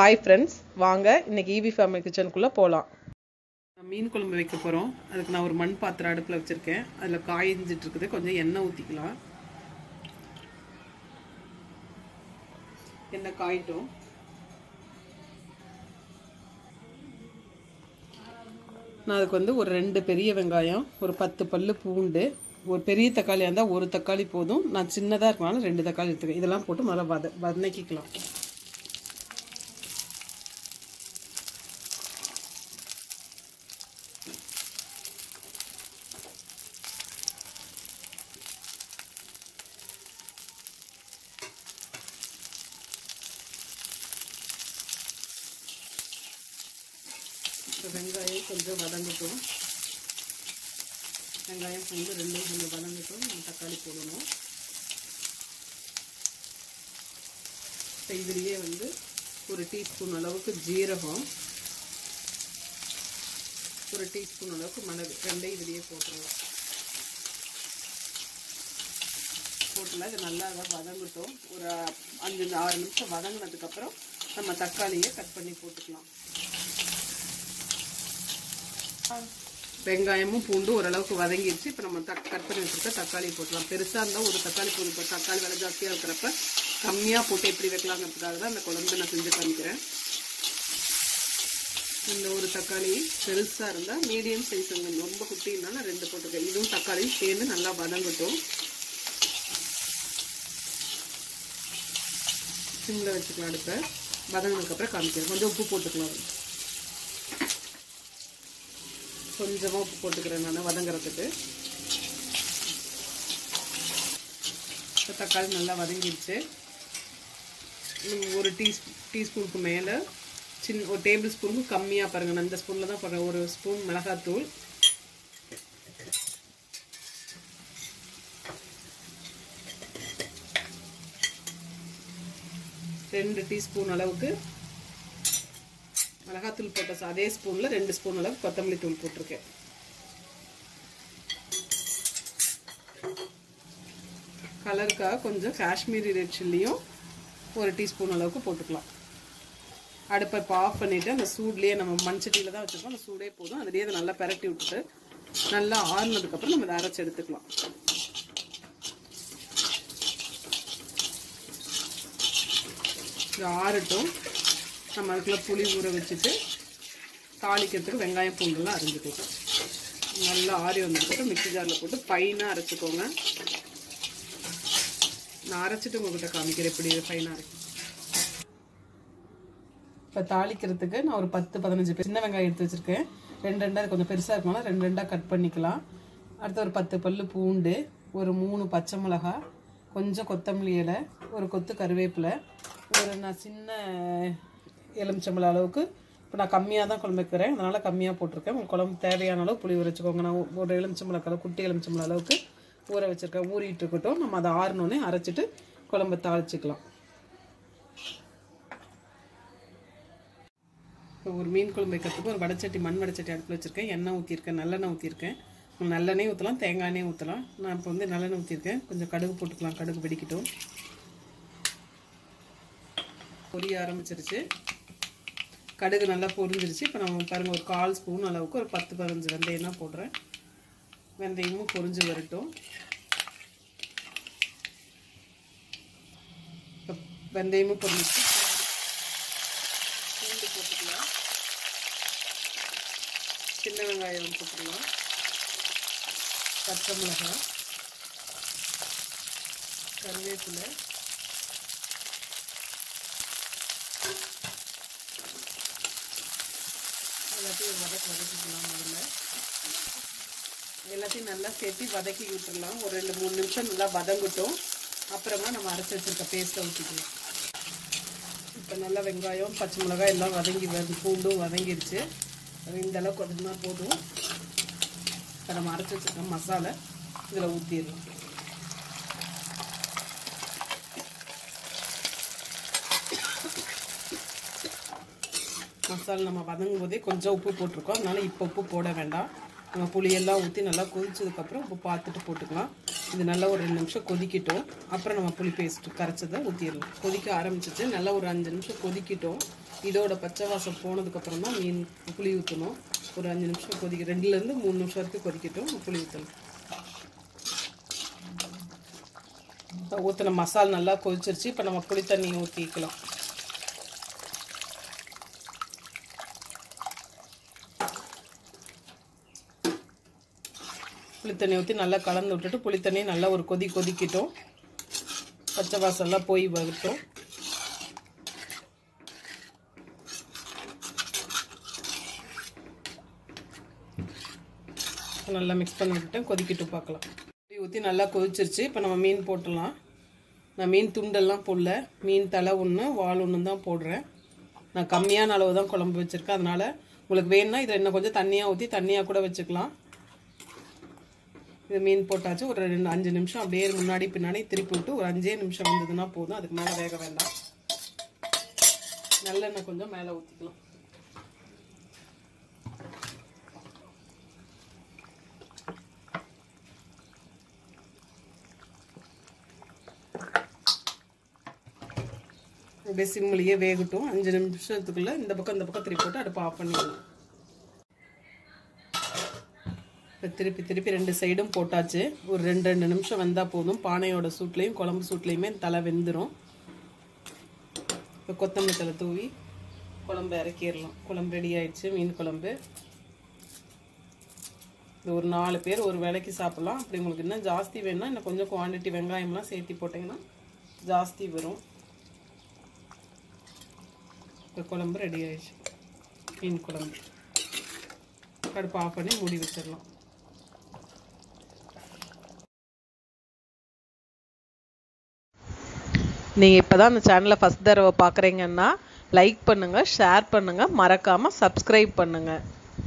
hi friends வாங்க இன்னைக்கு EV family கிச்சனுக்குள்ளே போகலாம் மீன் குழம்பு வைக்க போகிறோம் அதுக்கு நான் ஒரு மண் பாத்திரம் அடுப்பில் வச்சுருக்கேன் அதில் காய்ஞ்சிட்டு இருக்குது கொஞ்சம் எண்ணெய் ஊற்றிக்கலாம் எண்ணெய் காயிட்டும் நான் அதுக்கு வந்து ஒரு ரெண்டு பெரிய வெங்காயம் ஒரு பத்து பல்லு பூண்டு ஒரு பெரிய தக்காளியாக இருந்தால் ஒரு தக்காளி போதும் நான் சின்னதாக இருக்கனால ரெண்டு தக்காளி எடுத்துக்கேன் இதெல்லாம் போட்டு முதல்ல வத வதக்கிக்கலாம் இப்போ வெங்காயம் கொஞ்சம் வதங்கட்டும் வெங்காயம் கொஞ்சம் ரெண்டும் கொஞ்சம் வதங்கட்டும் நம்ம தக்காளி போடணும் இப்போ இதுலேயே வந்து ஒரு டீஸ்பூன் அளவுக்கு ஜீரகம் ஒரு டீஸ்பூன் அளவுக்கு மிளகு ரெண்டையும் இதுலேயே போட்டுருவோம் போட்டுலாம் இது நல்லா தான் வதங்கட்டும் ஒரு அஞ்சு ஆறு நிமிஷம் வதங்கினதுக்கப்புறம் நம்ம தக்காளியை கட் பண்ணி போட்டுக்கலாம் வெங்காயமும் பூண்டு ஓரளவுக்கு வதங்கிடுச்சு இப்போ நம்ம தக் கட் பண்ணி வச்சுருக்க தக்காளி போட்டுக்கலாம் பெருசாக இருந்தால் ஒரு தக்காளி போதும் இப்போ தக்காளி விலை ஜாஸ்தியாக இருக்கிறப்ப கம்மியாக போட்டு எப்படி வைக்கலாங்கிறதுக்காக தான் அந்த குழம்பு நான் செஞ்சு காமிக்கிறேன் இந்த ஒரு தக்காளி பெருசாக இருந்தால் மீடியம் சைஸ் ரொம்ப குட்டின்னா நான் ரெண்டு போட்டுருக்கேன் இதுவும் தக்காளியும் சேர்ந்து நல்லா வதங்கட்டும் சிம்மில் வச்சுக்கலாம் அடுப்பை வதங்கினதுக்கப்புறம் காமிக்கிறேன் கொஞ்சம் உப்பு போட்டுக்கலாம் கொஞ்சமாக உப்பு போட்டுக்கிறேன் நான் வதங்குறதுக்கு இப்போ தக்காளி நல்லா வதங்கிடுச்சு ஒரு டீ டீஸ்பூனுக்கு மேலே சின்ன ஒரு டேபிள் ஸ்பூனுக்கு கம்மியாக பாருங்கள் நான் இந்த ஸ்பூனில் தான் போடுறேன் ஒரு ஸ்பூன் மிளகாத்தூள் ரெண்டு டீஸ்பூன் அளவுக்கு மிளகாத்தூள் போட்ட அதே ஸ்பூனில் ரெண்டு ஸ்பூன் அளவுக்கு கொத்தமல்லி தூள் போட்டிருக்கேன் கலருக்காக கொஞ்சம் காஷ்மீரி ரெட் சில்லியும் ஒரு டீஸ்பூன் அளவுக்கு போட்டுக்கலாம் அடுப்பை இப்போ ஆஃப் பண்ணிவிட்டு அந்த சூட்லேயே நம்ம மண்சட்டியில் தான் வச்சுருக்கோம் அந்த சூடே போதும் அதுலேயே அதை நல்லா பரட்டி விட்டுட்டு நல்லா ஆறுனதுக்கப்புறம் நம்ம இதை அரைச்சி எடுத்துக்கலாம் இது ஆறட்டும் நம்ம அதுக்குள்ளே புளி ஊற வச்சுட்டு தாளிக்கிறதுக்கு வெங்காயம் பூண்டுலாம் அரைஞ்சிக்கலாம் நல்லா ஆறி வந்ததுக்கப்புறம் மிக்சி ஜாரில் போட்டு ஃபைனாக அரைச்சிக்கோங்க நான் அரைச்சிட்டு உங்கள்கிட்ட காமிக்கிறேன் எப்படி ஃபைனாக அரைக்கும் இப்போ தாளிக்கிறதுக்கு நான் ஒரு பத்து பதினஞ்சு சின்ன வெங்காயம் எடுத்து வச்சுருக்கேன் ரெண்டு ரெண்டாக கொஞ்சம் பெருசாக இருக்கனால ரெண்டு ரெண்டாக கட் பண்ணிக்கலாம் அடுத்து ஒரு பத்து பல் பூண்டு ஒரு மூணு பச்சை மிளகா கொஞ்சம் கொத்தமல்லி இலை ஒரு கொத்து கருவேப்பிலை ஒரு நான் சின்ன எலுமிச்சம்பழம் அளவுக்கு இப்போ நான் கம்மியாக தான் குழம்பு வைக்கிறேன் அதனால் கம்மியாக போட்டிருக்கேன் உங்கள் குழம்பு தேவையான அளவு புளி ஊற வச்சுக்கோங்க நான் ஒரு எலுமிச்சம்பழம் அளவு குட்டி எலுமிச்சம்பழம் அளவுக்கு ஊற வச்சுருக்கேன் ஊறிட்டு இருக்கட்டும் நம்ம அதை ஆறினோடனே அரைச்சிட்டு குழம்பு தாளிச்சிக்கலாம் இப்போ ஒரு மீன் குழம்பு வைக்கிறதுக்கு ஒரு வடச்சட்டி மண் வடச்சட்டி அடுப்பில் வச்சுருக்கேன் எண்ணெய் ஊற்றிருக்கேன் நல்லெண்ணெய் ஊற்றிருக்கேன் நல்லெண்ணெய் ஊற்றலாம் தேங்காய் எண்ணெய் ஊற்றலாம் நான் இப்போ வந்து நல்லெண்ணெய் ஊற்றிருக்கேன் கொஞ்சம் கடுகு போட்டுக்கலாம் கடுகு வெடிக்கட்டும் பொரிய ஆரம்பிச்சிருச்சு கடுகு நல்லா பொரிஞ்சிருச்சு இப்போ நம்ம பாருங்கள் ஒரு கால் ஸ்பூன் அளவுக்கு ஒரு பத்து பதினஞ்சு வெந்தயம் தான் போடுறேன் வெந்தயமும் பொரிஞ்சு வரட்டும் இப்போ வெந்தயமும் பொரிஞ்சிச்சு பூண்டு போட்டுக்கலாம் சின்ன வெங்காயம் போட்டுக்கலாம் பச்சை மிளகாய் கருவேப்பிலை எல்லாத்தையும் வதக்கி வதக்கிக்கலாம் முதல்ல எல்லாத்தையும் நல்லா சேர்த்து வதக்கி விட்டுடலாம் ஒரு ரெண்டு மூணு நிமிஷம் நல்லா வதங்கட்டும் அப்புறமா நம்ம அரைச்சி வச்சுருக்க பேஸ்ட்டை ஊற்றிக்கலாம் இப்போ நல்லா வெங்காயம் பச்சை மிளகாய் எல்லாம் வதங்கி வருது பூண்டும் வதங்கிருச்சு இந்த அளவுக்கு கொஞ்சமாக போதும் இப்போ நம்ம அரைச்சி வச்சுருக்க மசாலா இதில் ஊற்றிடலாம் மசாலா நம்ம வதங்கும் போதே கொஞ்சம் உப்பு போட்டிருக்கோம் அதனால இப்போ உப்பு போட வேண்டாம் நம்ம புளியெல்லாம் ஊற்றி நல்லா கொதிச்சதுக்கப்புறம் உப்பு பார்த்துட்டு போட்டுக்கலாம் இது நல்லா ஒரு ரெண்டு நிமிஷம் கொதிக்கட்டும் அப்புறம் நம்ம புளி பேஸ்ட் கரைச்சதை ஊற்றிடலாம் கொதிக்க ஆரம்பிச்சிச்சு நல்லா ஒரு அஞ்சு நிமிஷம் கொதிக்கட்டும் இதோட பச்சை வாசம் போனதுக்கப்புறம் தான் மீன் புளி ஊற்றணும் ஒரு அஞ்சு நிமிஷம் கொதிக்க ரெண்டுலேருந்து மூணு நிமிஷம் வரைக்கும் கொதிக்கட்டும் புளி ஊற்றணும் இப்போ ஊற்றின மசால் நல்லா கொதிச்சிருச்சு இப்போ நம்ம புளி தண்ணி ஊற்றிக்கலாம் புளி தண்ணி ஊற்றி நல்லா கலந்து விட்டுட்டு புளி தண்ணி நல்லா ஒரு கொதி கொதிக்கட்டும் பச்சை வாசம்லாம் போய் வரட்டும் நல்லா மிக்ஸ் பண்ணி விட்டுட்டேன் கொதிக்கிட்டு பார்க்கலாம் புளி ஊற்றி நல்லா கொதிச்சிருச்சு இப்போ நம்ம மீன் போட்டுடலாம் நான் மீன் துண்டெல்லாம் போடல மீன் தலை ஒன்று வால் ஒன்று தான் போடுறேன் நான் கம்மியான அளவு தான் குழம்பு வச்சுருக்கேன் அதனால் உங்களுக்கு வேணும்னா இதில் இன்னும் கொஞ்சம் தண்ணியாக ஊற்றி தண்ணியாக கூட வச்சுக்கலாம் இது மீன் போட்டாச்சு ஒரு ரெண்டு அஞ்சு நிமிஷம் அப்படியே முன்னாடி பின்னாடி திருப்பி விட்டு ஒரு அஞ்சே நிமிஷம் வந்ததுன்னா போதும் அதுக்கு மேலே வேக வேண்டாம் நல்லெண்ணெய் கொஞ்சம் மேலே ஊற்றிக்கலாம் அப்படியே சிம்மிலேயே வேகட்டும் அஞ்சு நிமிஷத்துக்குள்ளே இந்த பக்கம் இந்த பக்கம் திருப்பி போட்டு அடுப்பு ஆஃப் பண்ணிடலாம் இப்போ திருப்பி திருப்பி ரெண்டு சைடும் போட்டாச்சு ஒரு ரெண்டு ரெண்டு நிமிஷம் வெந்தால் போதும் பானையோட சூட்லேயும் குழம்பு சூட்லேயுமே தலை வெந்துடும் இப்போ கொத்தமல்லி தலை தூவி குழம்பு இறக்கிடலாம் குழம்பு ரெடி ஆயிடுச்சு மீன் குழம்பு இது ஒரு நாலு பேர் ஒரு வேலைக்கு சாப்பிட்லாம் அப்படி உங்களுக்கு இன்னும் ஜாஸ்தி வேணும்னா இன்னும் கொஞ்சம் குவான்டிட்டி வெங்காயம்லாம் சேர்த்து போட்டிங்கன்னா ஜாஸ்தி வரும் இப்போ குழம்பு ரெடி ஆயிடுச்சு மீன் குழம்பு கடுப்பு ஆஃப் பண்ணி மூடி வச்சிடலாம் நீங்கள் இப்போ தான் அந்த சேனலை ஃபஸ்ட் தடவை பார்க்குறீங்கன்னா லைக் பண்ணுங்கள் ஷேர் பண்ணுங்கள் மறக்காமல் சப்ஸ்கிரைப் பண்ணுங்கள்